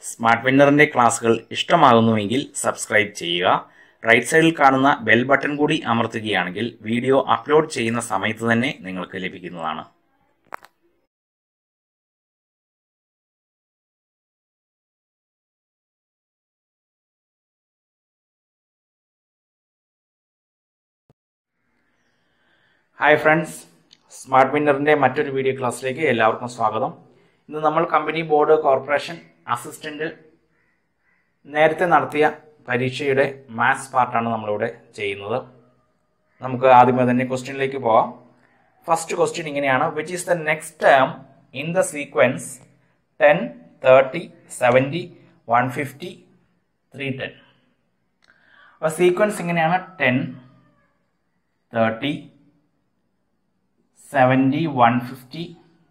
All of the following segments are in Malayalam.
സ്മാർട്ട് വിന്നറിൻ്റെ ക്ലാസ്സുകൾ ഇഷ്ടമാകുന്നുവെങ്കിൽ സബ്സ്ക്രൈബ് ചെയ്യുക റൈറ്റ് സൈഡിൽ കാണുന്ന ബെൽ ബട്ടൺ കൂടി അമർത്തുകയാണെങ്കിൽ വീഡിയോ അപ്ലോഡ് ചെയ്യുന്ന സമയത്ത് തന്നെ നിങ്ങൾക്ക് ലഭിക്കുന്നതാണ് ഹായ് ഫ്രണ്ട്സ് സ്മാർട്ട് വിന്നറിൻ്റെ മറ്റൊരു വീഡിയോ ക്ലാസ്സിലേക്ക് എല്ലാവർക്കും സ്വാഗതം ഇന്ന് നമ്മൾ കമ്പനി ബോർഡ് കോർപ്പറേഷൻ അസിസ്റ്റൻ്റ് നേരത്തെ നടത്തിയ പരീക്ഷയുടെ മാത്സ് പാർട്ടാണ് നമ്മളിവിടെ ചെയ്യുന്നത് നമുക്ക് ആദ്യമേ തന്നെ ക്വസ്റ്റ്യനിലേക്ക് പോകാം ഫസ്റ്റ് ക്വസ്റ്റ്യൻ ഇങ്ങനെയാണ് which is the next term in the sequence ten thirty seventy one fifty three ten അപ്പോൾ സീക്വൻസ് ഇങ്ങനെയാണ് ten thirty seventy one fifty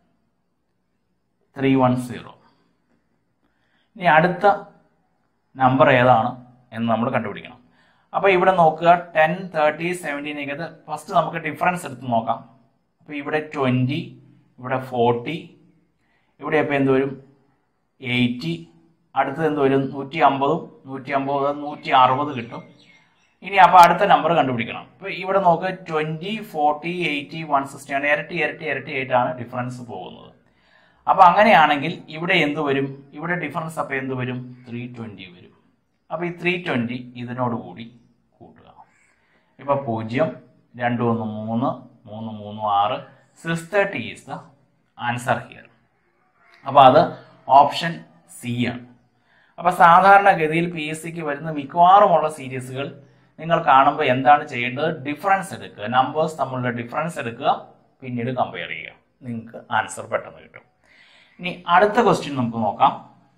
three one zero ഇനി അടുത്ത നമ്പർ ഏതാണ് എന്ന് നമ്മൾ കണ്ടുപിടിക്കണം അപ്പോൾ ഇവിടെ നോക്കുക ടെൻ തേർട്ടി സെവൻറ്റീനേക്കത് ഫസ്റ്റ് നമുക്ക് ഡിഫറൻസ് എടുത്ത് നോക്കാം അപ്പോൾ ഇവിടെ ട്വൻറ്റി ഇവിടെ ഫോർട്ടി ഇവിടെ അപ്പോൾ എന്ത് വരും എയ്റ്റി അടുത്തത് എന്ത് വരും നൂറ്റി അമ്പതും നൂറ്റി അമ്പത് നൂറ്റി അറുപത് കിട്ടും ഇനി അപ്പോൾ അടുത്ത നമ്പർ കണ്ടുപിടിക്കണം ഇപ്പോൾ ഇവിടെ നോക്ക് twenty forty eighty one sixty ആണ് ഇരട്ടി ഇരട്ടി ഇരട്ടി ആയിട്ടാണ് ഡിഫറൻസ് പോകുന്നത് അപ്പോൾ അങ്ങനെയാണെങ്കിൽ ഇവിടെ എന്ത് വരും ഇവിടെ ഡിഫറൻസ് അപ്പോൾ എന്ത് വരും ത്രീ ട്വൻറ്റി വരും അപ്പോൾ ഈ ത്രീ ട്വൻറ്റി ഇതിനോട് കൂടി കൂട്ടുക ഇപ്പോൾ പൂജ്യം രണ്ട് ഒന്ന് മൂന്ന് മൂന്ന് മൂന്ന് ആറ് six thirty is the answer here അപ്പോൾ അത് ഓപ്ഷൻ സി ആണ് അപ്പോൾ സാധാരണഗതിയിൽ പി എസ് സിക്ക് വരുന്ന മിക്കവാറുമുള്ള സീരീസുകൾ നിങ്ങൾ കാണുമ്പോൾ എന്താണ് ചെയ്യേണ്ടത് ഡിഫറൻസ് എടുക്കുക നമ്പേഴ്സ് തമ്മിലുള്ള ഡിഫറൻസ് എടുക്കുക പിന്നീട് കമ്പയർ ചെയ്യുക നിങ്ങൾക്ക് ആൻസർ പെട്ടെന്ന് കിട്ടും ഇനി അടുത്ത ക്വസ്റ്റ്യൻ നമുക്ക് നോക്കാം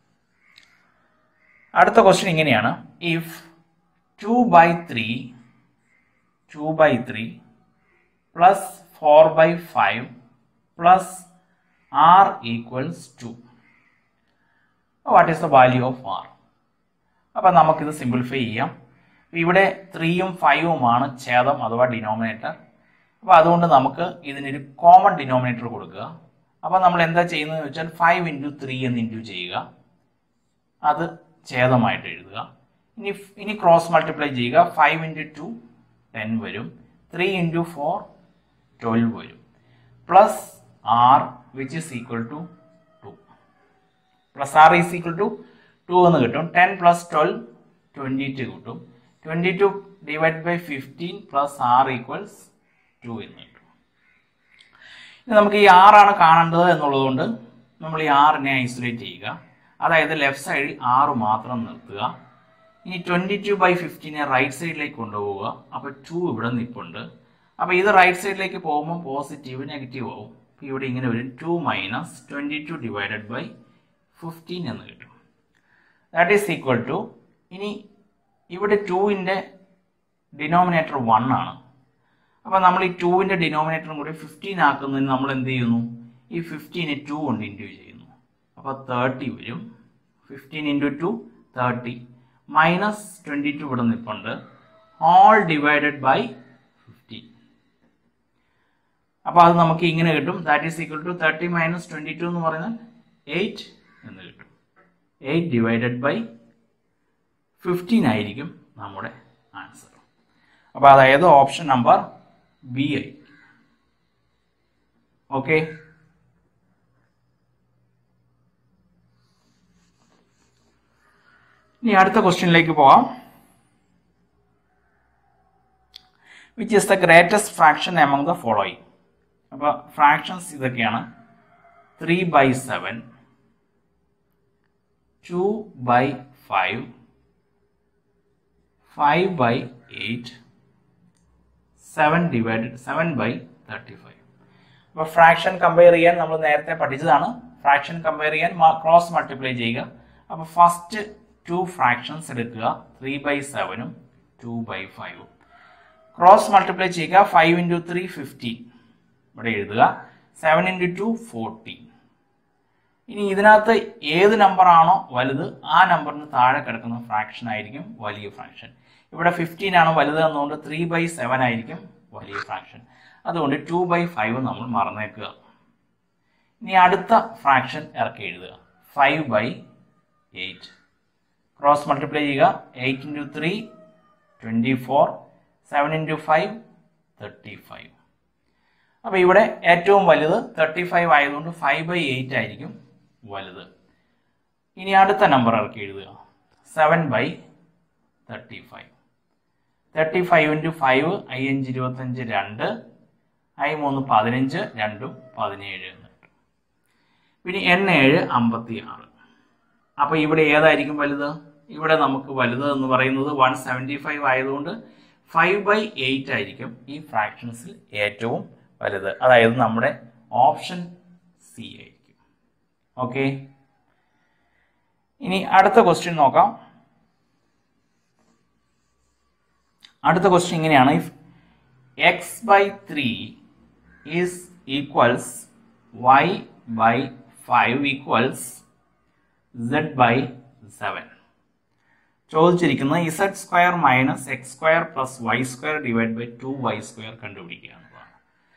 അടുത്ത ക്വസ്റ്റ്യൻ ഇങ്ങനെയാണ് if two by three two by three plus four by five plus R equals to what is the value of R അപ്പം നമുക്കിത് സിംപ്ലിഫൈ ചെയ്യാം ഇവിടെ ത്രീയും ഫൈവുമാണ് ഛേദം അഥവാ ഡിനോമിനേറ്റർ അപ്പോൾ അതുകൊണ്ട് നമുക്ക് ഇതിനൊരു കോമൺ ഡിനോമിനേറ്റർ കൊടുക്കുക അപ്പോൾ നമ്മൾ എന്താ ചെയ്യുന്നത് വെച്ചാൽ ഫൈവ് ഇൻറ്റു ത്രീ എന്ന് ഇൻറ്റു ചെയ്യുക അത് ഛേദമായിട്ട് എഴുതുക ഇനി ഇനി ക്രോസ് മൾട്ടിപ്ലൈ ചെയ്യുക ഫൈവ് ഇൻറ്റു ടു ടെൻ വരും ത്രീ ഇൻറ്റു ഫോർ ട്വൽവ് വരും plus R which is equal to two plus R is equal to two എന്ന് കിട്ടും ten plus twelve twenty two കിട്ടും twenty two divide by fifteen plus R equals to എന്ന് കിട്ടും ഇനി നമുക്ക് ഈ ആറാണ് കാണേണ്ടത് എന്നുള്ളതുകൊണ്ട് നമ്മൾ ഈ ആറിനെ ഐസൊലേറ്റ് ചെയ്യുക അതായത് ലെഫ്റ്റ് സൈഡിൽ ആറ് മാത്രം നിർത്തുക ഇനി ട്വൻറ്റി ടു ബൈ ഫിഫ്റ്റീനെ റൈറ്റ് സൈഡിലേക്ക് കൊണ്ടുപോവുക അപ്പോൾ ടു ഇവിടെ നിൽപ്പുണ്ട് അപ്പോൾ ഇത് റൈറ്റ് സൈഡിലേക്ക് പോകുമ്പോൾ പോസിറ്റീവ് നെഗറ്റീവ് ആവും അപ്പോൾ ഇവിടെ ഇങ്ങനെ വരും two minus twenty two divided by fifteen എന്ന് കിട്ടും ദാറ്റ് ഈസ് ഈക്വൽ ടു ഇനി ഇവിടെ ടുവിൻ്റെ ഡിനോമിനേറ്റർ വൺ ആണ് അപ്പോൾ നമ്മൾ ഈ ടുവിൻ്റെ ഡിനോമിനേറ്ററും കൂടി ഫിഫ്റ്റീൻ ആക്കുന്നതിന് നമ്മൾ എന്ത് ചെയ്യുന്നു ഈ ഫിഫ്റ്റീനെ ടു കൊണ്ട് ഇൻറ്റു ചെയ്യുന്നു അപ്പോൾ തേർട്ടി വരും fifteen into two thirty minus twenty two ഇവിടെ നിൽപ്പുണ്ട് ഓൾ ഡിവൈഡഡ് ബൈ ഫിഫ്റ്റീൻ അപ്പോൾ അത് നമുക്ക് ഇങ്ങനെ കിട്ടും that is equal to thirty minus twenty two എന്ന് പറഞ്ഞാൽ എയ്റ്റ് എന്ന് കിട്ടും എയ്റ്റ് ഡിവൈഡഡ് ബൈ ഫിഫ്റ്റീൻ ആയിരിക്കും നമ്മുടെ ആൻസർ അപ്പോൾ അതായത് option number B I okay ഇനി അടുത്ത ക്വസ്റ്റ്യനിലേക്ക് പോവാം which is the greatest fraction among the following അപ്പോൾ ഫ്രാക്ഷൻസ് ഇതൊക്കെയാണ് three by seven two by five five by eight seven divided seven by thirty five അപ്പോൾ ഫ്രാക്ഷൻ കമ്പയർ ചെയ്യാൻ നമ്മൾ നേരത്തെ പഠിച്ചതാണ് ഫ്രാക്ഷൻ കമ്പയർ ചെയ്യാൻ ക്രോസ് മൾട്ടിപ്ലൈ ചെയ്യുക അപ്പോൾ ഫസ്റ്റ് ടു ഫ്രാക്ഷൻസ് എടുക്കുക ത്രീ ബൈ സെവനും ടു ബൈ ഫൈവും ക്രോസ് മൾട്ടിപ്ലൈ ചെയ്യുക ഫൈവ് ഇൻറ്റു ത്രീ ഫിഫ്റ്റീൻ ഇവിടെ എഴുതുക സെവൻ ഇൻറ്റു ടു ഫോർട്ടീൻ ഇനി ഇതിനകത്ത് ഏത് നമ്പറാണോ വലുത് ആ നമ്പറിന് താഴെ കിടക്കുന്ന ഫ്രാക്ഷൻ ആയിരിക്കും വലിയ ഫ്രാക്ഷൻ ഇവിടെ ഫിഫ്റ്റീൻ ആണ് വലുത് എന്നുകൊണ്ട് ത്രീ ബൈ സെവൻ ആയിരിക്കും വലിയ ഫ്രാക്ഷൻ അതുകൊണ്ട് ടു ബൈ ഫൈവ് നമ്മൾ മറന്നേക്കുക ഇനി അടുത്ത ഫ്രാക്ഷൻ ഇറക്കി എഴുതുക five by eight cross multiply ചെയ്യുക eight into three twenty four seven into five thirty five അപ്പോൾ ഇവിടെ ഏറ്റവും വലുത് തേർട്ടി ഫൈവ് ആയതുകൊണ്ട് ഫൈവ് ബൈ എയ്റ്റ് ആയിരിക്കും വലുത് ഇനി അടുത്ത നമ്പർ ഇറക്കി എഴുതുക seven by thirty five thirty five into five ഐ അഞ്ച് ഇരുപത്തഞ്ച് രണ്ട് ഐ മൂന്ന് പതിനഞ്ച് രണ്ടും പതിനേഴ് എന്ന് കിട്ടും പിന്നെ എണ്ണ ഏഴ് അമ്പത്തി ആറ് അപ്പോൾ ഇവിടെ ഏതായിരിക്കും വലുത് ഇവിടെ നമുക്ക് വലുത് എന്ന് പറയുന്നത് വൺ സെവൻറ്റി ഫൈവ് ആയതുകൊണ്ട് ഫൈവ് ബൈ എയ്റ്റ് ആയിരിക്കും ഈ ഫ്രാക്ഷൻസിൽ ഏറ്റവും വലുത് അതായത് നമ്മുടെ ഓപ്ഷൻ സി ആയിരിക്കും ഓക്കെ ഇനി അടുത്ത ക്വസ്റ്റ്യൻ നോക്കാം അടുത്ത ക്വസ്റ്റ്യൻ ഇങ്ങനെയാണ് if X by three is equals Y by five equals Z by seven ചോദിച്ചിരിക്കുന്നത് Z square minus X square plus Y square divide by two Y square കണ്ടുപിടിക്കുക എന്നുള്ളതാണ്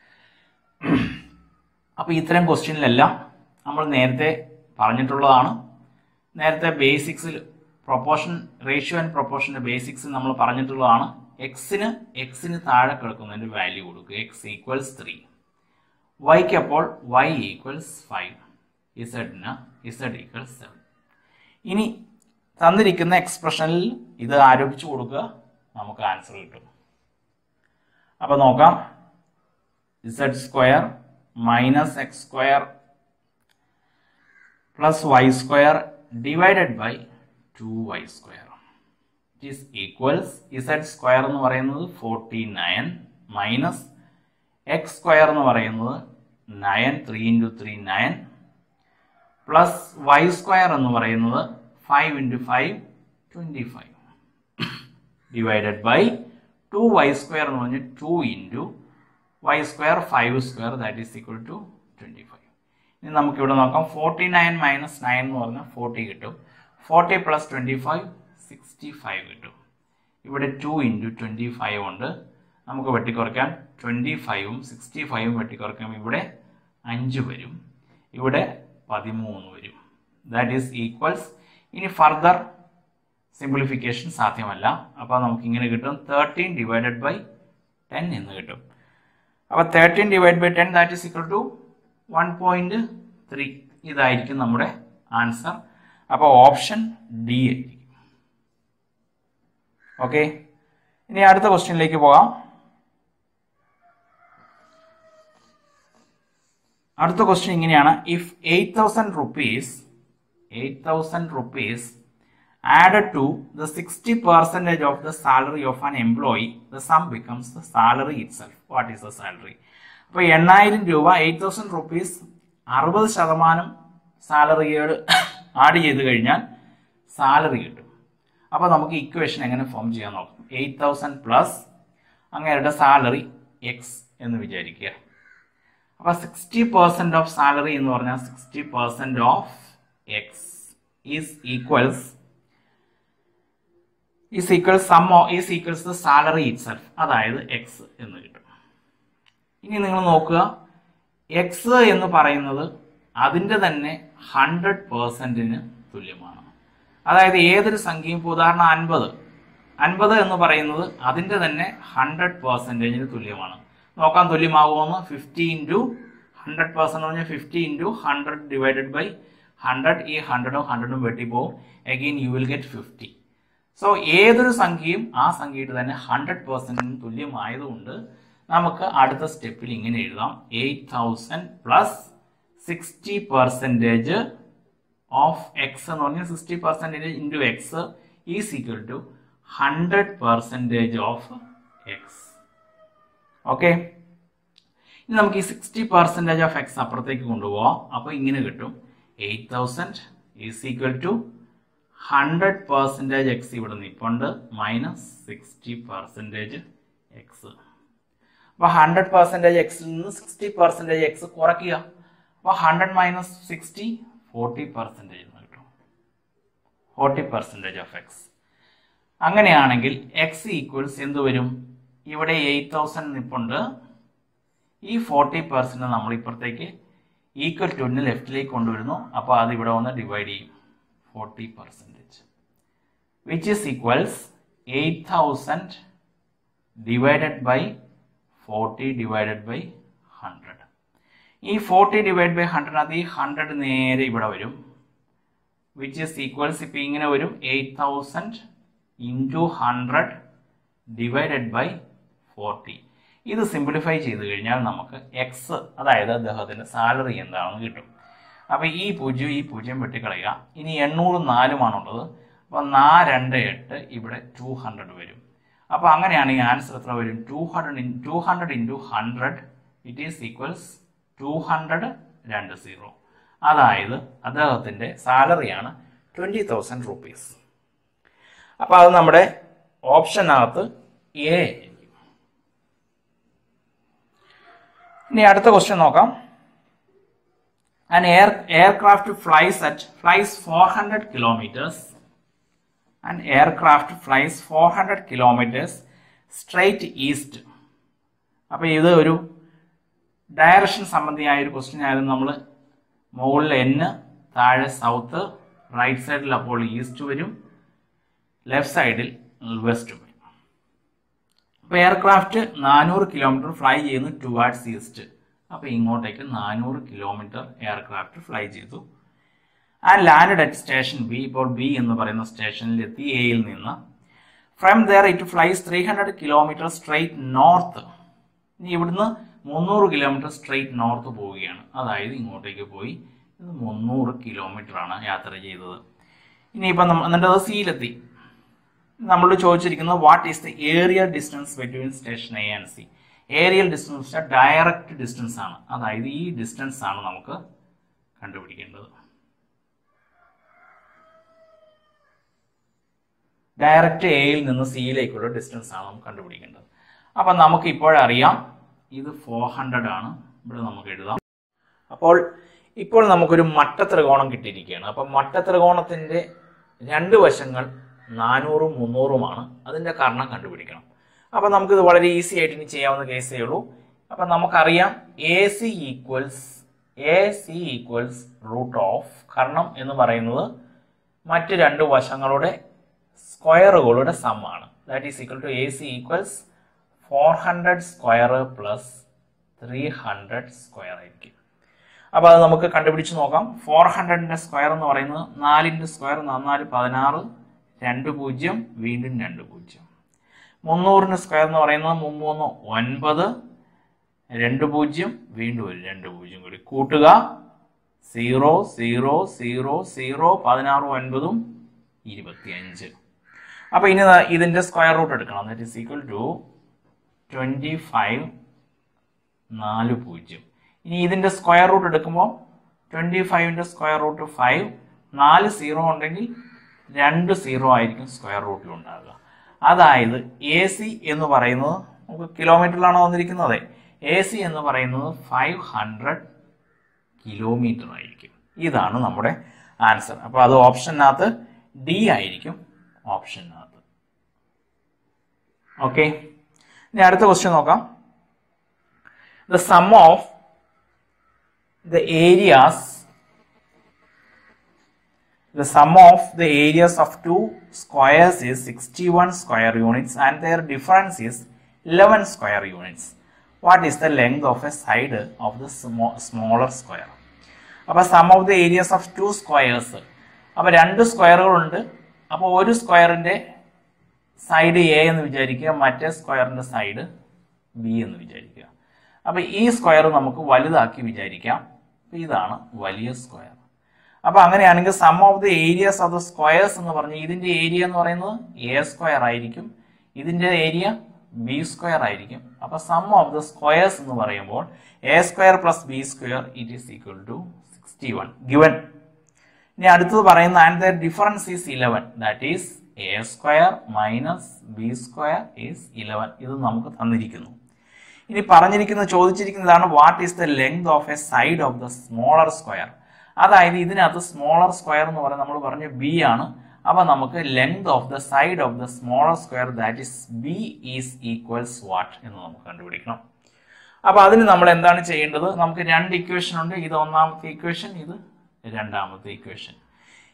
അപ്പോൾ ഇത്തരം ക്വസ്റ്റ്യനിലെല്ലാം നമ്മൾ നേരത്തെ പറഞ്ഞിട്ടുള്ളതാണ് നേരത്തെ ബേസിക്സിൽ പ്രൊപ്പോർഷൻ റേഷ്യോ ആൻഡ് പ്രൊപ്പോർഷൻ്റെ ബേസിക്സിൽ നമ്മൾ പറഞ്ഞിട്ടുള്ളതാണ് എക്സിന് എക്സിന് താഴെ കിടക്കുന്നതിൻ്റെ വാല്യൂ കൊടുക്കുക എക്സ് ഈക്വൽസ് ത്രീ വൈക്ക് അപ്പോൾ വൈ ഈക്വൽസ് ഫൈവ് ഇസഡിന് ഇസഡ് ഈക്വൽസ് സെവൻ ഇനി തന്നിരിക്കുന്ന എക്സ്പ്രഷനിൽ ഇത് ആരോപിച്ചു കൊടുക്കുക നമുക്ക് ആൻസർ കിട്ടും അപ്പോൾ നോക്കാം Z square minus X square plus Y square divided by two Y square it equals Z square എന്ന് പറയുന്നത് forty nine minus X square എന്ന് പറയുന്നത് nine three into three nine plus Y square എന്ന് പറയുന്നത് five into five twenty five divided by two Y square എന്ന് പറഞ്ഞാൽ two into Y square five square that is equal to twenty five ഇനി നമുക്ക് ഇവിടെ നോക്കാം ഫോർട്ടി നയൻ മൈനസ് നയൻ എന്ന് പറഞ്ഞാൽ ഫോർട്ടി കിട്ടും forty plus twenty five sixty five കിട്ടും ഇവിടെ ടു ഇൻറ്റു ട്വൻറ്റി ഫൈവ് ഉണ്ട് നമുക്ക് വെട്ടിക്കുറയ്ക്കാം ട്വൻറ്റി ഫൈവും സിക്സ്റ്റി ഫൈവും വെട്ടിക്കുറയ്ക്കാം ഇവിടെ അഞ്ച് വരും ഇവിടെ പതിമൂന്ന് വരും ദാറ്റ് ഈസ് ഈക്വൽസ് ഇനി ഫർദർ സിംപ്ലിഫിക്കേഷൻ സാധ്യമല്ല അപ്പോൾ നമുക്ക് ഇങ്ങനെ കിട്ടും തേർട്ടീൻ ഡിവൈഡഡ് ബൈ ടെൻ എന്ന് കിട്ടും അപ്പോൾ thirteen divide by ten that is equal to one point three ഇതായിരിക്കും നമ്മുടെ ആൻസർ അപ്പോൾ ഓപ്ഷൻ ഡി ആയിരിക്കും ഓക്കെ ഇനി അടുത്ത ക്വസ്റ്റ്യനിലേക്ക് പോകാം അടുത്ത ക്വസ്റ്റ്യൻ ഇങ്ങനെയാണ് if eight thousand rupees eight thousand rupees added to the sixty percentage of the salary of an employee the sum becomes the salary itself what is the salary അപ്പോൾ എണ്ണായിരം രൂപ എയ്റ്റ് തൗസൻഡ് റുപ്പീസ് അറുപത് ശതമാനം സാലറിയോട് ആഡ് ചെയ്ത് കഴിഞ്ഞാൽ സാലറി കിട്ടും അപ്പോൾ നമുക്ക് ഇക്വേഷൻ എങ്ങനെ ഫോം ചെയ്യാൻ നോക്കാം എയ്റ്റ് തൗസൻഡ് പ്ലസ് അങ്ങേരുടെ സാലറി എക്സ് എന്ന് വിചാരിക്കുക അപ്പോൾ സിക്സ്റ്റി പെർസെൻറ്റ് ഓഫ് സാലറി എന്ന് പറഞ്ഞാൽ sixty percent of X is equals is equals sum is equals the salary itself അതായത് എക്സ് എന്ന് കിട്ടും ഇനി നിങ്ങൾ നോക്കുക എക്സ് എന്ന് പറയുന്നത് അതിൻ്റെ തന്നെ ഹൺഡ്രഡ് പേഴ്സൻറ്റിന് തുല്യമാണ് അതായത് ഏതൊരു സംഖ്യയും ഇപ്പോൾ ഉദാഹരണം അൻപത് അൻപത് എന്ന് പറയുന്നത് അതിൻ്റെ തന്നെ ഹൺഡ്രഡ് പെർസെൻറ്റേജിന് തുല്യമാണ് നോക്കാൻ തുല്യമാകുമെന്ന് ഫിഫ്റ്റി ഇൻറ്റു ഹൺഡ്രഡ് പെർസെൻറ്റ് പറഞ്ഞാൽ fifty into hundred divided by hundred ഈ ഹൺഡ്രഡും ഹൺഡ്രഡും വെട്ടിപ്പോവും again you will get fifty so ഏതൊരു സംഖ്യയും ആ സംഖ്യയുടെ തന്നെ ഹൺഡ്രഡ് പെർസെൻറ്റിന് തുല്യമായതുകൊണ്ട് നമുക്ക് അടുത്ത സ്റ്റെപ്പിൽ ഇങ്ങനെ എഴുതാം eight thousand plus sixty percentage of X എന്ന് പറഞ്ഞാൽ sixty percentage into X is equal to hundred percentage of X okay ഇനി നമുക്ക് ഈ സിക്സ്റ്റി പെർസെൻറ്റേജ് ഓഫ് എക്സ് അപ്പുറത്തേക്ക് കൊണ്ടുപോകാം അപ്പോൾ ഇങ്ങനെ കിട്ടും eight thousand is equal to hundred percentage X ഇവിടെ നിൽപ്പുണ്ട് മൈനസ് സിക്സ്റ്റി പെർസെൻറ്റേജ് എക്സ് അപ്പോൾ ഹൺഡ്രഡ് പെർസെൻറ്റേജ് എക്സിൽ നിന്ന് സിക്സ്റ്റി പെർസെൻറ്റേജ് എക്സ് കുറയ്ക്കുക അപ്പോൾ hundred minus sixty forty percentage എന്ന് കിട്ടും ഫോർട്ടി പെർസെൻറ്റേജ് ഓഫ് എക്സ് അങ്ങനെയാണെങ്കിൽ എക്സ് ഈക്വൽസ് എന്ത് വരും ഇവിടെ എയ്റ്റ് തൗസൻഡ് നിപ്പുണ്ട് ഈ ഫോർട്ടി പെർസെൻറ്റ് നമ്മൾ ഇപ്പുറത്തേക്ക് ഈക്വൽ ടുവിന് ലെഫ്റ്റിലേക്ക് കൊണ്ടുവരുന്നു അപ്പോൾ അത് ഇവിടെ വന്ന് ഡിവൈഡ് ചെയ്യും forty percentage which is equals eight thousand divided by forty divided by hundred ഈ ഫോർട്ടി ഡിവൈഡ് ബൈ ഹൺഡ്രഡ് അത് ഈ ഹൺഡ്രഡ് നേരെ ഇവിടെ വരും വിച്ച് ഈസ് ഈക്വൽസ് ഇപ്പം ഇങ്ങനെ വരും eight thousand into hundred divided by forty ഇത് സിംപ്ലിഫൈ ചെയ്ത് കഴിഞ്ഞാൽ നമുക്ക് എക്സ് അതായത് അദ്ദേഹത്തിൻ്റെ സാലറി എന്താണെന്ന് കിട്ടും അപ്പോൾ ഈ പൂജ്യം ഈ പൂജ്യം വെട്ടിക്കളയുക ഇനി എണ്ണൂറ് നാലുമാണുള്ളത് അപ്പോൾ നാ രണ്ട് എട്ട് ഇവിടെ ടു ഹൺഡ്രഡ് വരും അപ്പോൾ അങ്ങനെയാണെങ്കിൽ ആൻസർ എത്ര വരും two hundred in two hundred into hundred it is equals two hundred രണ്ട് സീറോ അതായത് അദ്ദേഹത്തിൻ്റെ സാലറിയാണ് ട്വൻറ്റി തൗസൻഡ് റുപ്പീസ് അപ്പോൾ അത് നമ്മുടെ ഓപ്ഷനകത്ത് എ ഇനി അടുത്ത ക്വസ്റ്റ്യൻ നോക്കാം An air, aircraft flies at flies 400 kilometers. An aircraft flies 400 kilometers straight east. അപ്പോൾ ഇത് ഒരു ഡയറക്ഷൻ സംബന്ധിയായ ഒരു ക്വസ്റ്റ്യൻ ആയിരുന്നു നമ്മൾ മുകളിൽ എന്ന് താഴെ സൗത്ത് റൈറ്റ് സൈഡിൽ അപ്പോൾ ഈസ്റ്റ് വരും ലെഫ്റ്റ് സൈഡിൽ വെസ്റ്റ് വരും അപ്പോൾ എയർക്രാഫ്റ്റ് നാനൂറ് കിലോമീറ്റർ ഫ്ലൈ ചെയ്യുന്നു ടുവാർഡ്സ് ഈസ്റ്റ് അപ്പോൾ ഇങ്ങോട്ടേക്ക് നാനൂറ് കിലോമീറ്റർ എയർക്രാഫ്റ്റ് ഫ്ലൈ ചെയ്തു and land at station B ഇപ്പോൾ ബി എന്ന് പറയുന്ന സ്റ്റേഷനിൽ എത്തി എയിൽ നിന്ന് from there it flies three hundred kilometre straight north ഇനി ഇവിടുന്ന് മുന്നൂറ് കിലോമീറ്റർ സ്ട്രെയിറ്റ് നോർത്ത് പോവുകയാണ് അതായത് ഇങ്ങോട്ടേക്ക് പോയി ഇത് മുന്നൂറ് കിലോമീറ്റർ ആണ് യാത്ര ചെയ്തത് ഇനിയിപ്പം നമ്മ- എന്നിട്ട് അത് സിയിലെത്തി നമ്മളോട് ചോദിച്ചിരിക്കുന്നത് what is the area distance between station A and C aerial distance direct distance ആണ് അതായത് ഈ ഡിസ്റ്റൻസ് ആണ് നമുക്ക് കണ്ടുപിടിക്കേണ്ടത് ഡയറക്റ്റ് എയിൽ നിന്ന് സിയിലേക്കുള്ള ഡിസ്റ്റൻസ് ആണ് നമുക്ക് കണ്ടുപിടിക്കേണ്ടത് അപ്പം നമുക്ക് ഇപ്പോഴറിയാം ഇത് ഫോർ ഹൺഡ്രഡ് ആണ് ഇവിടെ നമുക്ക് എഴുതാം അപ്പോൾ ഇപ്പോൾ നമുക്കൊരു മട്ടത്രികോണം കിട്ടിയിരിക്കുകയാണ് അപ്പം മട്ടത്രികോണത്തിൻ്റെ രണ്ട് വശങ്ങൾ നാനൂറും മുന്നൂറുമാണ് അതിൻ്റെ കാരണം കണ്ടുപിടിക്കണം അപ്പം നമുക്കിത് വളരെ ഈസി ആയിട്ട് ഇനി ചെയ്യാവുന്ന കേസേ ഉള്ളൂ അപ്പം നമുക്കറിയാം A C equals A C equals root of കർണം എന്ന് പറയുന്നത് മറ്റ് രണ്ട് വശങ്ങളുടെ സ്ക്വയറുകളുടെ സമ്മാണ് that is equal to A C equals four hundred square plus three hundred square ആയിരിക്കും അപ്പോൾ അത് നമുക്ക് കണ്ടുപിടിച്ച് നോക്കാം ഫോർ ഹൺഡ്രഡിൻ്റെ സ്ക്വയർ എന്ന് പറയുന്നത് നാലിൻ്റെ സ്ക്വയർ നാല് പതിനാറ് രണ്ട് പൂജ്യം വീണ്ടും രണ്ട് പൂജ്യം മുന്നൂറിൻ്റെ സ്ക്വയർ എന്ന് പറയുന്നത് മുമ്മൂന്ന് ഒൻപത് രണ്ട് പൂജ്യം വീണ്ടും ഒരു രണ്ട് പൂജ്യം കൂടി കൂട്ടുക സീറോ സീറോ സീറോ സീറോ പതിനാറ് ഒൻപതും ഇരുപത്തിയഞ്ച് അപ്പോൾ ഇനി ദാ ഇതിൻ്റെ സ്ക്വയർ റൂട്ട് എടുക്കണം that is equal to twenty five നാല് പൂജ്യം ഇനി ഇതിൻ്റെ സ്ക്വയർ റൂട്ട് എടുക്കുമ്പോൾ ട്വൻറ്റി ഫൈവിൻ്റെ സ്ക്വയർ റൂട്ട് ഫൈവ് നാല് സീറോ ഉണ്ടെങ്കിൽ രണ്ട് സീറോ ആയിരിക്കും സ്ക്വയർ റൂട്ടിൽ ഉണ്ടാകുക അതായത് എ സി എന്ന് പറയുന്നത് നമുക്ക് കിലോമീറ്ററിലാണ് വന്നിരിക്കുന്നത് എ സി എന്ന് പറയുന്നത് ഫൈവ് ഹൺഡ്രഡ് കിലോമീറ്റർ ആയിരിക്കും ഇതാണ് നമ്മുടെ ആൻസർ അപ്പോൾ അത് ഓപ്ഷനകത്ത് ഡി ആയിരിക്കും ഓപ്ഷനകത്ത് ഓക്കെ ഇനി അടുത്ത ക്വസ്റ്റ്യൻ നോക്കാം the sum of the areas the sum of the areas of two squares is 61 square units and their difference is 11 square units what is the length of a side of the smo- smaller square അപ്പോൾ sum of the areas of two squares അപ്പോൾ രണ്ട് സ്ക്വയറുകളുണ്ട് അപ്പോൾ ഒരു സ്ക്വയറിൻ്റെ സൈഡ് എ എന്ന് വിചാരിക്കുക മറ്റേ സ്ക്വയറിൻ്റെ സൈഡ് ബി എന്ന് വിചാരിക്കുക അപ്പോൾ ഈ സ്ക്വയർ നമുക്ക് വലുതാക്കി വിചാരിക്കാം അപ്പോൾ ഇതാണ് വലിയ സ്ക്വയർ അപ്പോൾ അങ്ങനെയാണെങ്കിൽ sum of the areas of the squares എന്ന് പറഞ്ഞാൽ ഇതിൻ്റെ ഏരിയ എന്ന് പറയുന്നത് എ സ്ക്വയർ ആയിരിക്കും ഇതിൻ്റെ ഏരിയ ബി സ്ക്വയർ ആയിരിക്കും അപ്പോൾ സം ഓഫ് ദ സ്ക്വയേഴ്സ് എന്ന് പറയുമ്പോൾ A square plus B square it is equal to sixty one given ഇനി അടുത്തത് പറയുന്ന and the difference is eleven that is A square minus B square is eleven ഇത് നമുക്ക് തന്നിരിക്കുന്നു ഇനി പറഞ്ഞിരിക്കുന്നത് ചോദിച്ചിരിക്കുന്നതാണ് what is the length of a side of the smaller square അതായത് ഇതിനകത്ത് സ്മോളർ സ്ക്വയർ എന്ന് പറയുന്നത് നമ്മൾ പറഞ്ഞു ബി ആണ് അപ്പൊ നമുക്ക് length of the side of the smaller square that is B is equals what എന്ന് നമുക്ക് കണ്ടുപിടിക്കണം അപ്പൊ അതിന് നമ്മൾ എന്താണ് ചെയ്യേണ്ടത് നമുക്ക് രണ്ട് ഇക്വേഷൻ ഉണ്ട് ഇത് ഒന്നാമത്തെ ഇക്വേഷൻ ഇത് രണ്ടാമത്തെ ഇക്വേഷൻ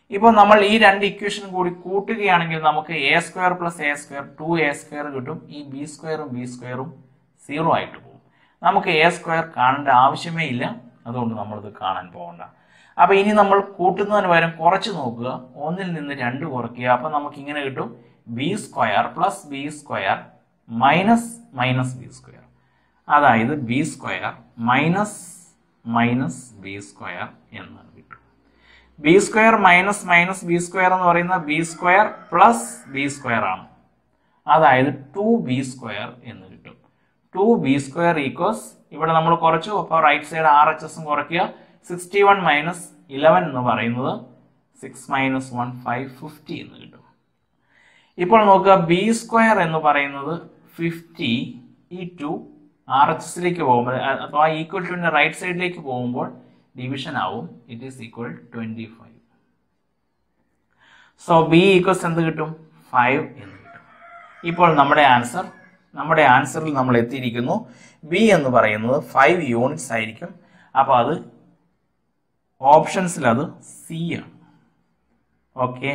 ഇപ്പോൾ നമ്മൾ ഈ രണ്ട് ഇക്വേഷൻ കൂടി കൂട്ടുകയാണെങ്കിൽ നമുക്ക് A square plus A square two A square കിട്ടും ഈ ബി സ്ക്വയറും ബി സ്ക്വയറും സീറോ ആയിട്ട് പോകും നമുക്ക് എ സ്ക്വയർ കാണേണ്ട ആവശ്യമേ ഇല്ല അതുകൊണ്ട് നമ്മളിത് കാണാൻ പോകണ്ട അപ്പൊ ഇനി നമ്മൾ കൂട്ടുന്നതിന് പകരം കുറച്ച് നോക്കുക ഒന്നിൽ നിന്ന് രണ്ട് കുറയ്ക്കുക അപ്പൊ നമുക്ക് ഇങ്ങനെ കിട്ടും B square plus B square minus minus B square അതായത് B square minus minus B square എന്ന് കിട്ടും B square minus minus B square എന്ന് പറയുന്ന B square plus B square ആണ് അതായത് ടു ബി സ്ക്വയർ എന്ന് കിട്ടും ടു ബി സ്ക്വയർ ഈക്വസ് ഇവിടെ നമ്മൾ കുറച്ചു അപ്പോൾ റൈറ്റ് സൈഡ് ആർ എച്ച് എസും കുറയ്ക്കുക സിക്സ്റ്റി വൺ മൈനസ് ഇലവൻ എന്ന് പറയുന്നത് six minus one five fifty എന്ന് കിട്ടും ഇപ്പോൾ നോക്കുക ബി സ്ക്വയർ എന്ന് പറയുന്നത് ഫിഫ്റ്റി ഈ ടു ആർ എച്ച് എസിലേക്ക് പോകുമ്പോൾ അഥവാ ഈക്വൽ ടുവിന്റെ റൈറ്റ് സൈഡിലേക്ക് പോകുമ്പോൾ ഡിവിഷൻ ആവും it is equal twenty five so B equals എന്ത് കിട്ടും ഫൈവ് എന്ന് കിട്ടും ഇപ്പോൾ നമ്മുടെ ആൻസർ നമ്മുടെ ആൻസറിൽ നമ്മൾ എത്തിയിരിക്കുന്നു ബി എന്ന് പറയുന്നത് ഫൈവ് യൂണിറ്റ്സ് ആയിരിക്കും അപ്പോൾ അത് ഓപ്ഷൻസിൽ അത് സി ആണ് ഓക്കെ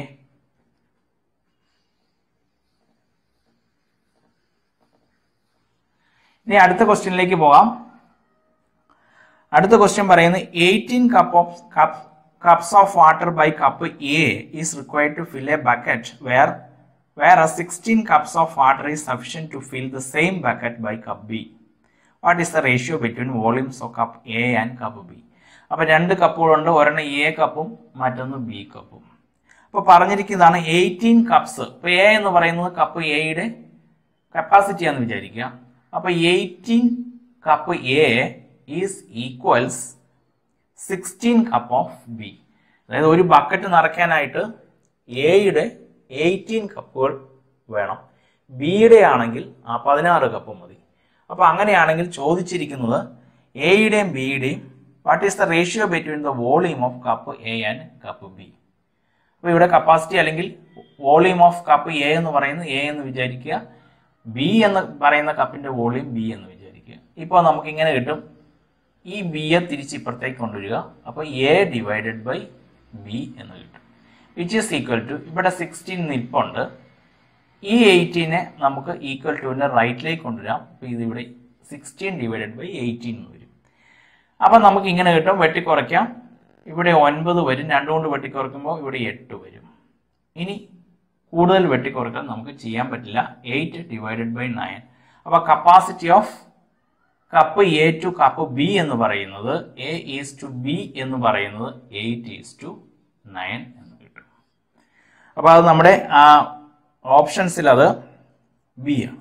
ഇനി അടുത്ത ക്വസ്റ്റ്യനിലേക്ക് പോകാം അടുത്ത ക്വസ്റ്റ്യൻ പറയുന്നത് eighteen cup of cup cups of water by cup A is required to fill a bucket where where sixteen cups of water is sufficient to fill the same bucket by cup B what is the ratio between volumes of cup A and cup B അപ്പൊ രണ്ട് കപ്പുകളുണ്ട് ഒരെണ്ണം എ കപ്പും മറ്റൊന്ന് ബി കപ്പും അപ്പൊ പറഞ്ഞിരിക്കുന്നതാണ് എയ്റ്റീൻ കപ്സ് ഇപ്പൊ എ എന്ന് പറയുന്നത് കപ്പ് എയുടെ കപ്പാസിറ്റി ആണെന്ന് വിചാരിക്കുക അപ്പൊ eighteen cup A is equals sixteen cup of B അതായത് ഒരു ബക്കറ്റ് നിറയ്ക്കാനായിട്ട് എയുടെ എയ്റ്റീൻ കപ്പുകൾ വേണം ബിയുടെ ആണെങ്കിൽ ആ പതിനാറ് കപ്പ് മതി അപ്പൊ അങ്ങനെയാണെങ്കിൽ ചോദിച്ചിരിക്കുന്നത് എയുടെയും ബിയുടെയും what is the ratio between the volume of cup A and cup B അപ്പൊ ഇവിടെ കപ്പാസിറ്റി അല്ലെങ്കിൽ വോളിയൂം ഓഫ് കപ്പ് എ എന്ന് പറയുന്നത് എ എന്ന് വിചാരിക്കുക ബി എന്ന് പറയുന്ന കപ്പിന്റെ വോളിയം ബി എന്ന് വിചാരിക്കുക ഇപ്പോൾ നമുക്ക് ഇങ്ങനെ കിട്ടും ഈ ബിയെ തിരിച്ച് ഇപ്പുറത്തേക്ക് കൊണ്ടുവരിക അപ്പോൾ എ ഡിവൈഡഡ് ബൈ ബി എന്ന് കിട്ടും വിച്ച് ഈസ് ഈക്വൽ ടു ഇവിടെ സിക്സ്റ്റീൻ നിൽപ്പുണ്ട് ഈ എയ്റ്റീനെ നമുക്ക് ഈക്വൽ ടുവിന്റെ റൈറ്റിലേക്ക് കൊണ്ടുവരാം അപ്പോൾ ഇതിവിടെ സിക്സ്റ്റീൻ ഡിവൈഡഡ് ബൈ എയ്റ്റീൻ എന്ന് വരും അപ്പം നമുക്ക് ഇങ്ങനെ കിട്ടും വെട്ടിക്കുറയ്ക്കാം ഇവിടെ ഒൻപത് വരും രണ്ടു കൊണ്ട് വെട്ടിക്കുറയ്ക്കുമ്പോൾ ഇവിടെ എട്ട് വരും ഇനി കൂടുതൽ വെട്ടിക്കുറയ്ക്കാൻ നമുക്ക് ചെയ്യാൻ പറ്റില്ല എയ്റ്റ് ഡിവൈഡഡ് ബൈ നയൻ അപ്പോൾ capacity of cup A to cup B എന്ന് പറയുന്നത് എ ഈസ് ടു ബി എന്ന് പറയുന്നത് എയ്റ്റ് ഈസ് ടു നയൻ എന്ന് കിട്ടും അപ്പോൾ അത് നമ്മുടെ ആ ഓപ്ഷൻസിൽ അത് ബി ആണ്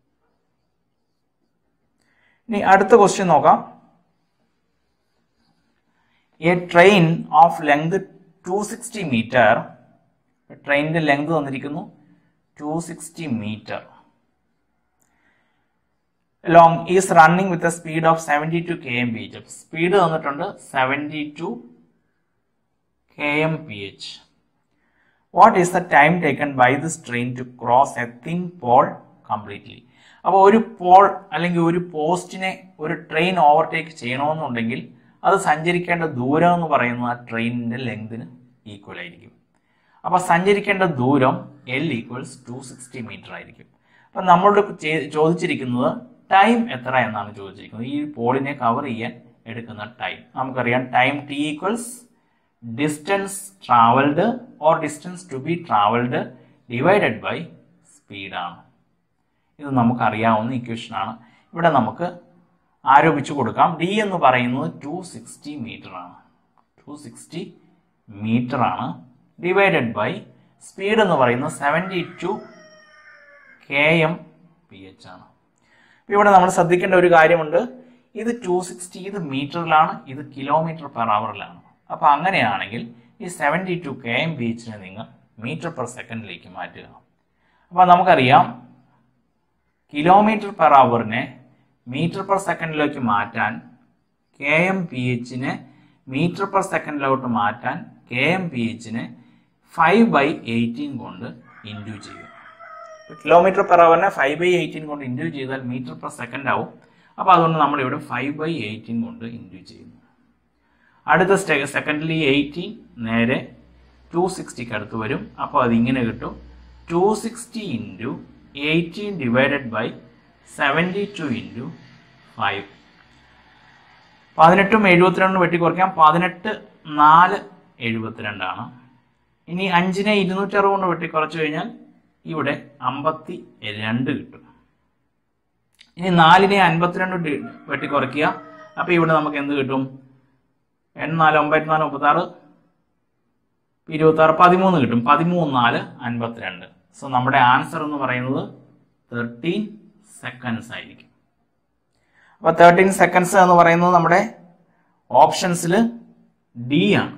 ഇനി അടുത്ത ക്വസ്റ്റ്യൻ നോക്കാം a train of length two sixty metre ട്രെയിനിന്റെ ലെങ്ത് തന്നിരിക്കുന്നു two sixty metre long is running with a speed of seventy two K M P H speed തന്നിട്ടുണ്ട് seventy two K M P H what is the time taken by this train to cross a thin pole completely അപ്പോൾ ഒരു പോൾ അല്ലെങ്കിൽ ഒരു പോസ്റ്റിനെ ഒരു ട്രെയിൻ ഓവർടേക്ക് ചെയ്യണമെന്നുണ്ടെങ്കിൽ അത് സഞ്ചരിക്കേണ്ട ദൂരം എന്ന് പറയുന്നത് ആ ട്രെയിനിന്റെ ലെങ്തിന് ഈക്വൽ ആയിരിക്കും അപ്പോൾ സഞ്ചരിക്കേണ്ട ദൂരം L equals two sixty metre ആയിരിക്കും അപ്പം നമ്മളോട് ചെ- ചോദിച്ചിരിക്കുന്നത് ടൈം എത്ര എന്നാണ് ചോദിച്ചിരിക്കുന്നത് ഈ പോളിനെ കവർ ചെയ്യാൻ എടുക്കുന്ന ടൈം നമുക്കറിയാം time T equals distance travelled or distance to be travelled divided by സ്പീഡാണ് ഇത് നമുക്കറിയാവുന്ന ഇക്വേഷൻ ആണ് ഇവിടെ നമുക്ക് ആരോപിച്ചു കൊടുക്കാം ഡി എന്ന് പറയുന്നത് ടു സിക്സ്റ്റി മീറ്റർ ആണ് ടു സിക്സ്റ്റി മീറ്റർ ആണ് ഡിവൈഡഡ് ബൈ സ്പീഡ് എന്ന് പറയുന്നത് seventy two K M P H ആണ് ഇപ്പൊ ഇവിടെ നമ്മൾ ശ്രദ്ധിക്കേണ്ട ഒരു കാര്യമുണ്ട് ഇത് ടു സിക്സ്റ്റി ഇത് മീറ്ററിലാണ് ഇത് കിലോമീറ്റർ പെർ അവറിലാണ് അപ്പൊ അങ്ങനെയാണെങ്കിൽ ഈ seventy two K M P എച്ചിനെ നിങ്ങൾ മീറ്റർ പെർ സെക്കൻഡിലേക്ക് മാറ്റുക അപ്പൊ നമുക്കറിയാം കിലോമീറ്റർ പെർ അവറിനെ മീറ്റർ പെർ സെക്കൻഡിലേക്ക് മാറ്റാൻ കെ എം പി എച്ചിനെ മീറ്റർ പെർ സെക്കൻഡിലോട്ട് മാറ്റാൻ കെ എം പി എച്ചിനെ ഫൈവ് ബൈ എയ്റ്റീൻ കൊണ്ട് ഇൻഡ്യൂ ചെയ്യും കിലോമീറ്റർ പെർ അവറിനെ ഫൈവ് ബൈ എയ്റ്റീൻ കൊണ്ട് ഇൻഡ്യൂ ചെയ്താൽ മീറ്റർ പെർ സെക്കൻഡ് ആവും അപ്പോൾ അതുകൊണ്ട് നമ്മൾ ഇവിടെ ഫൈവ് ബൈ എയ്റ്റീൻ കൊണ്ട് ഇൻഡ്യൂ ചെയ്യുന്നു അടുത്ത സ്റ്റേ സെക്കൻഡിൽ ഈ എയ്റ്റീൻ നേരെ ടു സിക്സ്റ്റിക്ക് അടുത്ത് വരും അപ്പോൾ അത് ഇങ്ങനെ കിട്ടും two sixty into eighteen divided by seventy two into five പതിനെട്ടും എഴുപത്തിരണ്ടും വെട്ടി കുറയ്ക്കാം പതിനെട്ട് നാല് എഴുപത്തിരണ്ടാണ് ഇനി അഞ്ചിനെ ഇരുന്നൂറ്ററുപത് കൊണ്ട് വെട്ടി കുറച്ച് കഴിഞ്ഞാൽ ഇവിടെ അമ്പത്തി രണ്ട് കിട്ടും ഇനി നാലിനെ അൻപത്തിരണ്ട് ഡി- വെട്ടി കുറയ്ക്കുക അപ്പോൾ ഇവിടെ നമുക്ക് എന്ത് കിട്ടും എണ്ണാല് ഒമ്പത്തിനാല് മുപ്പത്താറ് ഇരുപത്തി ആറ് പതിമൂന്ന് കിട്ടും പതിമൂന്ന് നാല് അൻപത്തിരണ്ട് സോ നമ്മുടെ ആൻസർ എന്ന് പറയുന്നത് തേർട്ടീൻ സെക്കൻഡ്സ് ആയിരിക്കും അപ്പോൾ തേർട്ടീൻ സെക്കൻഡ്സ് എന്ന് പറയുന്നത് നമ്മുടെ ഓപ്ഷൻസിൽ ഡി ആണ്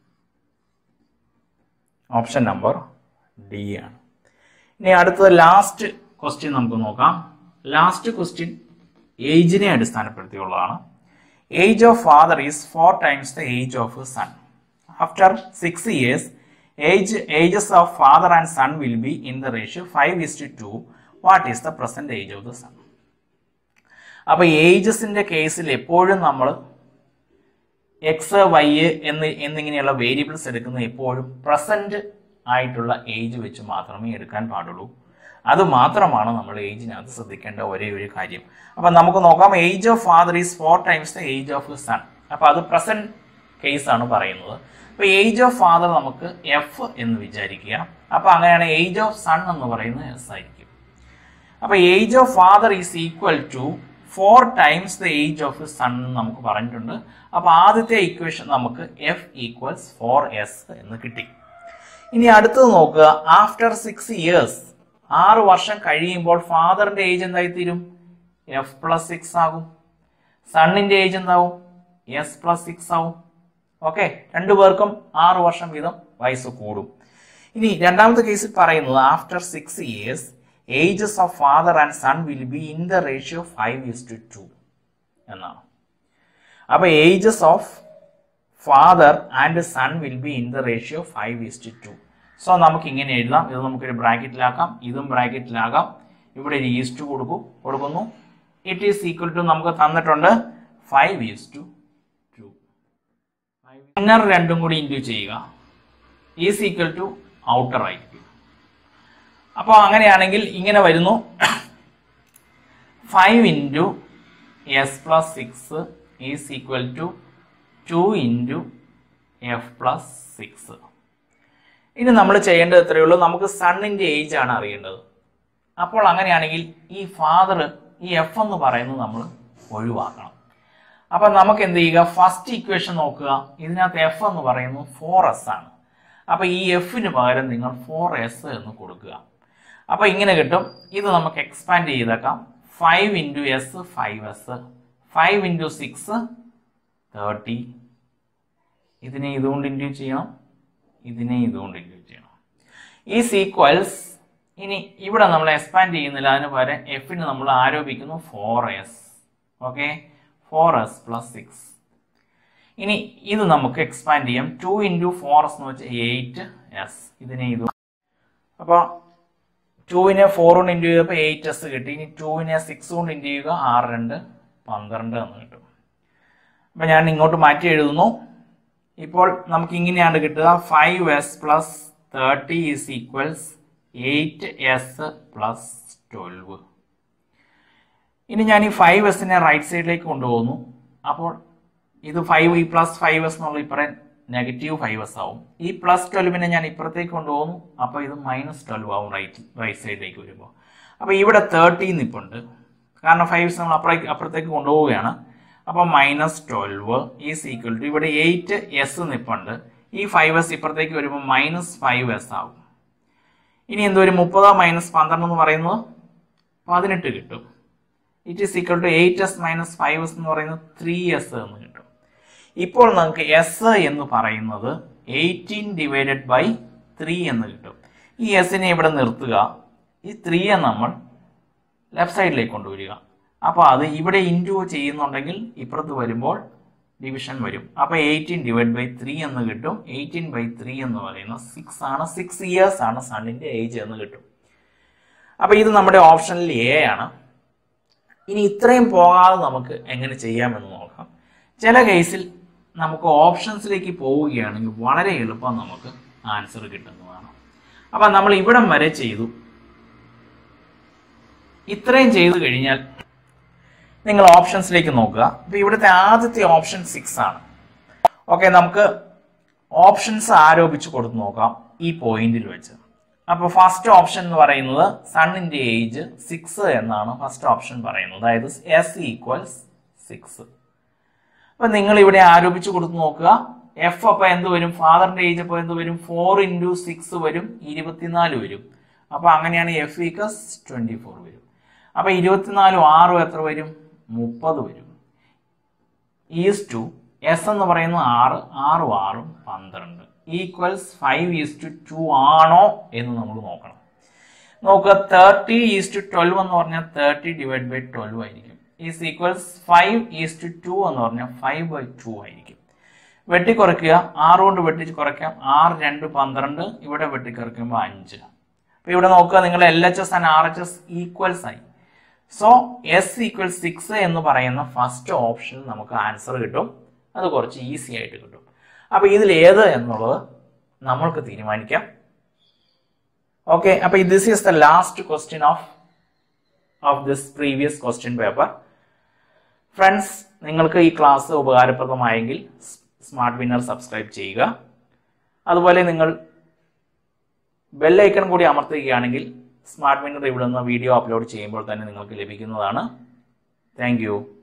ഓപ്ഷൻ നമ്പർ ഡി ആണ് ഇനി അടുത്തത് ലാസ്റ്റ് ക്വസ്റ്റ്യൻ നമുക്ക് നോക്കാം ലാസ്റ്റ് ക്വസ്റ്റ്യൻ ഏജിനെ അടിസ്ഥാനപ്പെടുത്തിയുള്ളതാണ് age of father is four times the age of son after six years age ages of father and son will be in the ratio five is to two what is the present age of the son അപ്പൊ ഏജസിന്റെ കേസിൽ എപ്പോഴും നമ്മൾ എക്സ് വൈ എന്ന് എന്നിങ്ങനെയുള്ള വേരിയബിൾസ് എടുക്കുന്നത് എപ്പോഴും പ്രസന്റ് ആയിട്ടുള്ള ഏജ് വെച്ച് മാത്രമേ എടുക്കാൻ പാടുള്ളൂ അത് മാത്രമാണ് നമ്മൾ ഏജിനകത്ത് ശ്രദ്ധിക്കേണ്ട ഒരേ ഒരു കാര്യം അപ്പൊ നമുക്ക് നോക്കാം age of father is four times the age of son അപ്പൊ അത് പ്രസന്റ് കേസ് ആണ് പറയുന്നത് അപ്പൊ ഏജ് ഓഫ് ഫാദർ നമുക്ക് എഫ് എന്ന് വിചാരിക്കുക അപ്പൊ അങ്ങനെയാണ് ഏജ് ഓഫ് സൺ എന്ന് പറയുന്നത് എസ് ആയിരിക്കും അപ്പൊ age of father is equal to four times the age of son എന്ന് നമുക്ക് പറഞ്ഞിട്ടുണ്ട് അപ്പൊ ആദ്യത്തെ ഇക്വേഷൻ നമുക്ക് എഫ് ഈക്വൽസ് ഫോർ എസ് എന്ന് കിട്ടി ഇനി അടുത്തത് നോക്കുക ആഫ്റ്റർ സിക്സ് ഇയേഴ്സ് ആറ് വർഷം കഴിയുമ്പോൾ ഫാദറിന്റെ ഏജ് എന്തായി തീരും എഫ് പ്ലസ് സിക്സ് ആകും സണ്ണിന്റെ ഏജ് എന്താവും എസ് പ്ലസ് സിക്സ് ആവും ഓക്കെ രണ്ടുപേർക്കും ആറ് വർഷം വീതം വയസ്സ് കൂടും ഇനി രണ്ടാമത്തെ കേസിൽ പറയുന്നത് after six years ages of father and son will be in the ratio five is to two എന്നാണ് അപ്പൊ ages of father and son will be in the ratio five is to two so നമുക്ക് ഇങ്ങനെ എഴുതാം ഇത് നമുക്കൊരു ബ്രാക്കറ്റിലാക്കാം ഇതും ബ്രാക്കറ്റിലാകാം ഇവിടെ ഒരു ഈസ് ടു കൊടുക്കും കൊടുക്കുന്നു ഇറ്റ് ഈസ് ഈക്വൽ ടു നമുക്ക് തന്നിട്ടുണ്ട് ഫൈവ് ഈസ് ടു ടു ഇന്നർ രണ്ടും കൂടി ഇൻറ്റു ചെയ്യുക ഈസ് ഈക്വൽ ടു ഔട്ടർ ആയിരിക്കും അപ്പോൾ അങ്ങനെയാണെങ്കിൽ ഇങ്ങനെ വരുന്നു five into S plus six is equal to two into F plus six ഇനി നമ്മൾ ചെയ്യേണ്ടത് എത്രയേ ഉള്ളൂ നമുക്ക് സണ്ണിൻ്റെ ഏജ് ആണ് അറിയേണ്ടത് അപ്പോൾ അങ്ങനെയാണെങ്കിൽ ഈ ഫാദർ ഈ എഫ് എന്ന് പറയുന്നത് നമ്മൾ ഒഴിവാക്കണം അപ്പൊ നമുക്ക് എന്ത് ചെയ്യുക ഫസ്റ്റ് ഇക്വേഷൻ നോക്കുക ഇതിനകത്ത് എഫ് എന്ന് പറയുന്നത് ഫോർ എസ് ആണ് അപ്പൊ ഈ എഫിന് പകരം നിങ്ങൾ ഫോർ എസ് എന്ന് കൊടുക്കുക അപ്പൊ ഇങ്ങനെ കിട്ടും ഇത് നമുക്ക് എക്സ്പാൻഡ് ചെയ്തേക്കാം five into S five S five into six thirty ഇതിനെ ഇതുകൊണ്ട് ഇൻറ്റു ചെയ്യണം ഇതിനെ ഇതുകൊണ്ട് ഇൻറ്റു ചെയ്യണം ഈ സീക്വൽസ് ഇനി ഇവിടെ നമ്മൾ എക്സ്പാൻഡ് ചെയ്യുന്നില്ല അതിന് പകരം എഫിന് നമ്മൾ ആരോപിക്കുന്നു four S okay four S plus six ഇനി ഇത് നമുക്ക് എക്സ്പാൻഡ് ചെയ്യാം ടു ഇൻറ്റു ഫോർ എസ് എന്ന് വെച്ചാൽ എയ്റ്റ് എസ് ഇതിനെ ഇത് അപ്പോൾ ടുവിനെ ഫോർ കൊണ്ട് ഇൻറ്റു ചെയ്തപ്പോൾ എയ്റ്റ് എസ് കിട്ടി ഇനി ടുവിനെ സിക്സ് കൊണ്ട് ഇൻറ്റു ചെയ്യുക ആറ് രണ്ട് പന്ത്രണ്ട് എന്ന് കിട്ടും അപ്പം ഞാൻ ഇങ്ങോട്ട് മാറ്റി എഴുതുന്നു ഇപ്പോൾ നമുക്ക് ഇങ്ങനെയാണ് കിട്ടുക five S plus thirty is equals eight S plus twelve ഇനി ഞാൻ ഈ ഫൈവ് എസിനെ റൈറ്റ് സൈഡിലേക്ക് കൊണ്ടുപോകുന്നു അപ്പോൾ ഇത് ഫൈവ് ഈ പ്ലസ് ഫൈവ് എസ് എന്നുള്ള ഇപ്പറേ നെഗറ്റീവ് ഫൈവ് എസ് ആവും ഈ പ്ലസ് ട്വൽവിനെ ഞാൻ ഇപ്പുറത്തേക്ക് കൊണ്ടുപോകുന്നു അപ്പോൾ ഇത് മൈനസ് ട്വൽവ് ആവും റൈറ്റ് റൈറ്റ് സൈഡിലേക്ക് വരുമ്പോൾ അപ്പോൾ ഇവിടെ തേർട്ടി നിപ്പുണ്ട് കാരണം ഫൈവ് എസ് നമ്മൾ അപ്പുറത്തേക്ക് അപ്പുറത്തേക്ക് കൊണ്ടുപോവുകയാണ് അപ്പോൾ minus twelve is equal to ഇവിടെ എയ്റ്റ് എസ് നിപ്പുണ്ട് ഈ ഫൈവ് എസ് ഇപ്പുറത്തേക്ക് വരുമ്പോൾ മൈനസ് ഫൈവ് എസ് ആവും ഇനി എന്തോ ഒരു മുപ്പത് മൈനസ് പന്ത്രണ്ട് എന്ന് പറയുന്നത് പതിനെട്ട് കിട്ടും it is equal to eight S minus five S എന്ന് പറയുന്നത് ത്രീ എസ് എന്ന് കിട്ടും ഇപ്പോൾ നമുക്ക് എസ് എന്ന് പറയുന്നത് എയ്റ്റീൻ ഡിവൈഡഡ് ബൈ ത്രീ എന്ന് കിട്ടും ഈ എസിനെ ഇവിടെ നിർത്തുക ഈ ത്രീയെ നമ്മൾ ലെഫ്റ്റ് സൈഡിലേക്ക് കൊണ്ടുവരിക അപ്പോൾ അത് ഇവിടെ ഇൻറ്റു ചെയ്യുന്നുണ്ടെങ്കിൽ ഇപ്പുറത്ത് വരുമ്പോൾ ഡിവിഷൻ വരും അപ്പോൾ എയ്റ്റീൻ ഡിവൈഡ് ബൈ ത്രീ എന്ന് കിട്ടും എയ്റ്റീൻ ബൈ ത്രീ എന്ന് പറയുന്നത് സിക്സ് ആണ് സിക്സ് ഇയേഴ്സ് ആണ് സണ്ണിൻ്റെ ഏജ് എന്ന് കിട്ടും അപ്പോൾ ഇത് നമ്മുടെ ഓപ്ഷനിൽ എ ആണ് ഇനി ഇത്രയും പോകാതെ നമുക്ക് എങ്ങനെ ചെയ്യാമെന്ന് നോക്കാം ചില കേസിൽ നമുക്ക് ഓപ്ഷൻസിലേക്ക് പോവുകയാണെങ്കിൽ വളരെ എളുപ്പം നമുക്ക് ആൻസർ കിട്ടുന്നതാണ് അപ്പം നമ്മൾ ഇവിടം വരെ ചെയ്തു ഇത്രയും ചെയ്തു കഴിഞ്ഞാൽ നിങ്ങൾ ഓപ്ഷൻസിലേക്ക് നോക്കുക അപ്പൊ ഇവിടുത്തെ ആദ്യത്തെ ഓപ്ഷൻ സിക്സ് ആണ് ഓക്കെ നമുക്ക് ഓപ്ഷൻസ് ആരോപിച്ച് കൊടുത്തു നോക്കാം ഈ പോയിന്റിൽ വെച്ച് അപ്പൊ ഫസ്റ്റ് ഓപ്ഷൻ എന്ന് പറയുന്നത് സണ്ണിന്റെ ഏജ് സിക്സ് എന്നാണ് ഫസ്റ്റ് ഓപ്ഷൻ പറയുന്നത് അതായത് എസ് ഈക്വൽസ് സിക്സ് അപ്പൊ നിങ്ങൾ ഇവിടെ ആരോപിച്ച് കൊടുത്തു നോക്കുക എഫ് അപ്പൊ എന്ത് വരും ഫാദറിന്റെ ഏജ് അപ്പൊ എന്ത് വരും ഫോർ ഇൻറ്റു സിക്സ് വരും ഇരുപത്തിനാല് വരും അപ്പൊ അങ്ങനെയാണ് എഫ് ഈക്വസ് ട്വന്റി ഫോർ വരും അപ്പൊ ഇരുപത്തിനാലും ആറും എത്ര വരും മുപ്പത് വരും ഈസ് ടു എസ് എന്ന് പറയുന്നത് ആറ് ആറും ആറും പന്ത്രണ്ട് equals five is to two ആണോ എന്ന് നമ്മൾ നോക്കണം നോക്കുക തേർട്ടി ഈസ് ടു ട്വൽവ് എന്ന് പറഞ്ഞാൽ തേർട്ടി ഡിവൈഡ് ബൈ ട്വൽവ് ആയിരിക്കും is equals five is to two എന്ന് പറഞ്ഞാൽ ഫൈവ് ബൈ ടു ആയിരിക്കും വെട്ടിക്കുറയ്ക്കുക ആറ് കൊണ്ട് വെട്ടി കുറയ്ക്കാം ആറ് രണ്ട് പന്ത്രണ്ട് ഇവിടെ വെട്ടിക്കുറയ്ക്കുമ്പോൾ അഞ്ച് അപ്പൊ ഇവിടെ നോക്കുക നിങ്ങൾ L H S and R H S equals ആയി സോ എസ് ഈക്വൽ സിക്സ് എന്ന് പറയുന്ന ഫസ്റ്റ് ഓപ്ഷൻ നമുക്ക് ആൻസർ കിട്ടും അത് കുറച്ച് ഈസി ആയിട്ട് കിട്ടും അപ്പൊ ഇതിൽ ഏത് എന്നുള്ളത് നമ്മൾക്ക് തീരുമാനിക്കാം ഓക്കെ അപ്പൊ this is the last question of of this previous question paper friends നിങ്ങൾക്ക് ഈ ക്ലാസ് ഉപകാരപ്രദമായെങ്കിൽ സ്മാർട്ട് വിന്നർ സബ്സ്ക്രൈബ് ചെയ്യുക അതുപോലെ നിങ്ങൾ ബെല്ലൈക്കൺ കൂടി അമർത്തുകയാണെങ്കിൽ സ്മാർട്ട് വിന്നർ ഇവിടെ നിന്ന് വീഡിയോ അപ്ലോഡ് ചെയ്യുമ്പോൾ തന്നെ നിങ്ങൾക്ക് ലഭിക്കുന്നതാണ് താങ്ക്